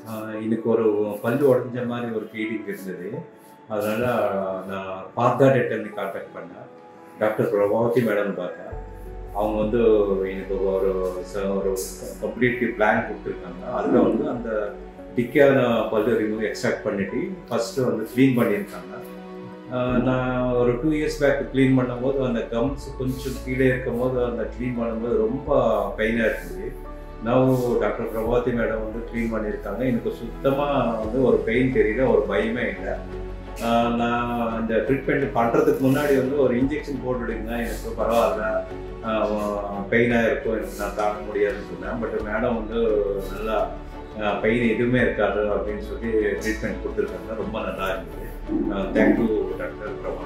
ஆஹ் எனக்கு ஒரு பல்லு உடஞ்ச மாதிரி ஒரு ஃபீலிங் இருந்தது அதனால நான் பார்த்தா டெட்டர்னு கான்டாக்ட் பண்ணேன் டாக்டர் பிரபாவதி மேடம் பார்த்தேன் அவங்க வந்து எனக்கு ஒரு ச- ஒரு கம்ப்ளீட் பிளான் கொடுத்துருக்காங்க அதில் வந்து அந்த டிக்கான பல்லு ரிமூவ் எக்ஸ்ட்ராக்ட் பண்ணிட்டு ஃபஸ்ட்டு வந்து க்ளீன் பண்ணியிருக்காங்க ஆஹ் நான் ஒரு டூ இயர்ஸ் பேக் க்ளீன் பண்ணும்போது அந்த கம்ஸ் கொஞ்சம் கீழே இருக்கும் போது அந்த க்ளீன் பண்ணும்போது ரொம்ப பெயினாக இருந்தது நான் டாக்டர் பிரபாவதி மேடம் வந்து க்ளீன் பண்ணியிருக்காங்க எனக்கு சுத்தமாக வந்து ஒரு பெயின் தெரியல ஒரு பயமே இல்லை ஆஹ் நான் இந்த ட்ரீட்மெண்ட் பண்ணுறதுக்கு முன்னாடி வந்து ஒரு இன்ஜெக்ஷன் போட்டுடுங்க எனக்கு பரவாயில்ல பெயினாக இருக்கும் எனக்கு நான் தாங்க முடியாதுன்னு சொன்னேன் பட் மேடம் வந்து நல்லா பெயின் எதுவுமே இருக்காது அப்படின்னு சொல்லி ட்ரீட்மெண்ட் கொடுத்துருக்காங்க ரொம்ப நல்லா இருந்தது தேங்க்யூ டாக்டர் பிரபா